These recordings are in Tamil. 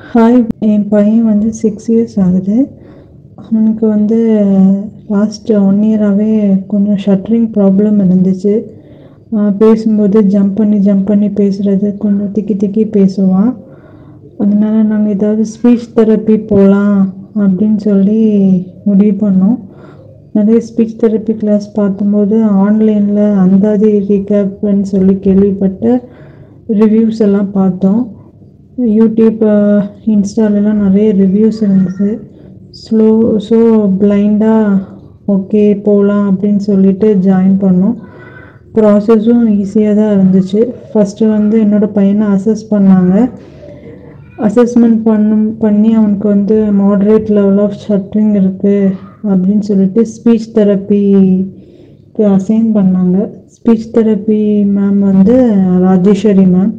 ஹாய் என் பையன் வந்து சிக்ஸ் இயர்ஸ் ஆகுது அவனுக்கு வந்து லாஸ்ட் ஒன் இயராகவே கொஞ்சம் ஷட்டரிங் ப்ராப்ளம் இருந்துச்சு ஆஹ் பேசும்போது ஜம்ப் பண்ணி ஜம்ப் பண்ணி பேசுகிறது கொஞ்சம் திக்கி திக்கி பேசுவான் அதனால நாங்கள் ஏதாவது ஸ்பீச் தெரப்பி போகலாம் அப்படின்னு சொல்லி முடிவு பண்ணோம் நிறைய ஸ்பீச் தெரப்பி கிளாஸ் பார்க்கும்போது ஆன்லைனில் அந்தாதி ரீகேப்னு சொல்லி கேள்விப்பட்டு ரிவ்யூஸ் எல்லாம் பார்த்தோம் யூடியூப் இன்ஸ்டாலெலாம் நிறைய ரிவ்யூஸ் இருந்தது ஸ்லோ ஸோ பிளைண்டாக ஓகே போகலாம் அப்படின்னு சொல்லிட்டு ஜாயின் பண்ணோம் ப்ராசஸும் ஈஸியாக தான் இருந்துச்சு ஃபஸ்ட்டு வந்து என்னோடய பையனை அசஸ் பண்ணாங்க அசஸ்மெண்ட் பண்ணும் பண்ணி அவனுக்கு வந்து மாட்ரேட் லெவல் ஆஃப் ஷட்டரிங் இருக்குது அப்படின்னு சொல்லிட்டு ஸ்பீச் தெரப்பிக்கு அசைன் பண்ணாங்க ஸ்பீச் தெரப்பி மேம் வந்து ராஜேஸ்வரி மேம்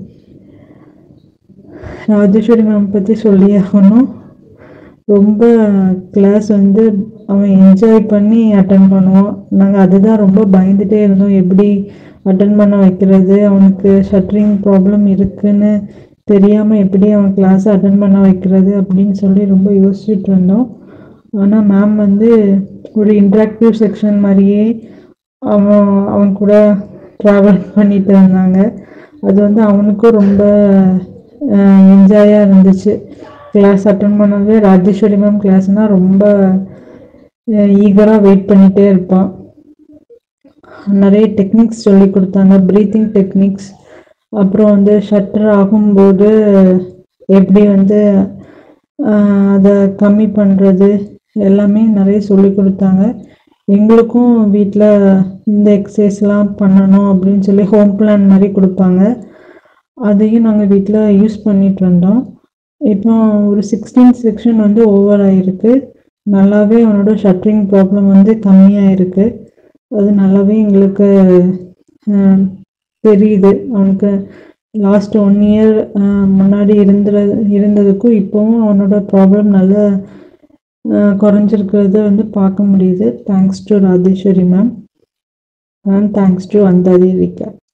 ராஜேஸ்வரி மேம் பற்றி சொல்லி ஆகணும் ரொம்ப கிளாஸ் வந்து அவன் என்ஜாய் பண்ணி அட்டன் பண்ணுவான் நாங்கள் அதுதான் ரொம்ப பயந்துட்டே இருந்தோம் எப்படி அட்டன் பண்ண வைக்கிறது அவனுக்கு ஷட்டரிங் ப்ராப்ளம் இருக்குன்னு தெரியாமல் எப்படி அவன் கிளாஸை அட்டன் பண்ண வைக்கிறது அப்படின்னு சொல்லி ரொம்ப யோசிச்சுட்டு இருந்தோம் ஆனால் மேம் வந்து ஒரு இன்ட்ராக்டிவ் செக்ஷன் மாதிரியே அவன் அவன் கூட ட்ராவல் பண்ணிட்டு இருந்தாங்க அது வந்து அவனுக்கும் ரொம்ப என்ஜாயாக இருந்துச்சு கிளாஸ் அட்டன் பண்ணவே ராஜேஸ்வரி மேம் கிளாஸ்னால் ரொம்ப ஈகராக வெயிட் பண்ணிகிட்டே இருப்பான் நிறைய டெக்னிக்ஸ் சொல்லி கொடுத்தாங்க ப்ரீத்திங் டெக்னிக்ஸ் அப்புறம் வந்து ஷட்டர் ஆகும்போது எப்படி வந்து அதை கம்மி பண்ணுறது எல்லாமே நிறைய சொல்லி கொடுத்தாங்க எங்களுக்கும் வீட்டில் இந்த எக்ஸசைஸ்லாம் பண்ணணும் அப்படின்னு சொல்லி ஹோம் பிளான் மாதிரி கொடுப்பாங்க அதையும் நாங்கள் வீட்டில் யூஸ் பண்ணிட்டு இருந்தோம் இப்போ ஒரு சிக்ஸ்டீன் செக்ஷன் வந்து ஓவர் ஆகிருக்கு நல்லாவே அவனோட ஷட்டரிங் ப்ராப்ளம் வந்து கம்மியாக இருக்குது அது நல்லாவே எங்களுக்கு தெரியுது அவனுக்கு லாஸ்ட் ஒன் இயர் முன்னாடி இருந்த இருந்ததுக்கும் இப்போவும் அவனோட ப்ராப்ளம் நல்லா குறைஞ்சிருக்கிறத வந்து பார்க்க முடியுது thanks to Rajeswari ma'am ma'am thanks to அந்தாதி விகா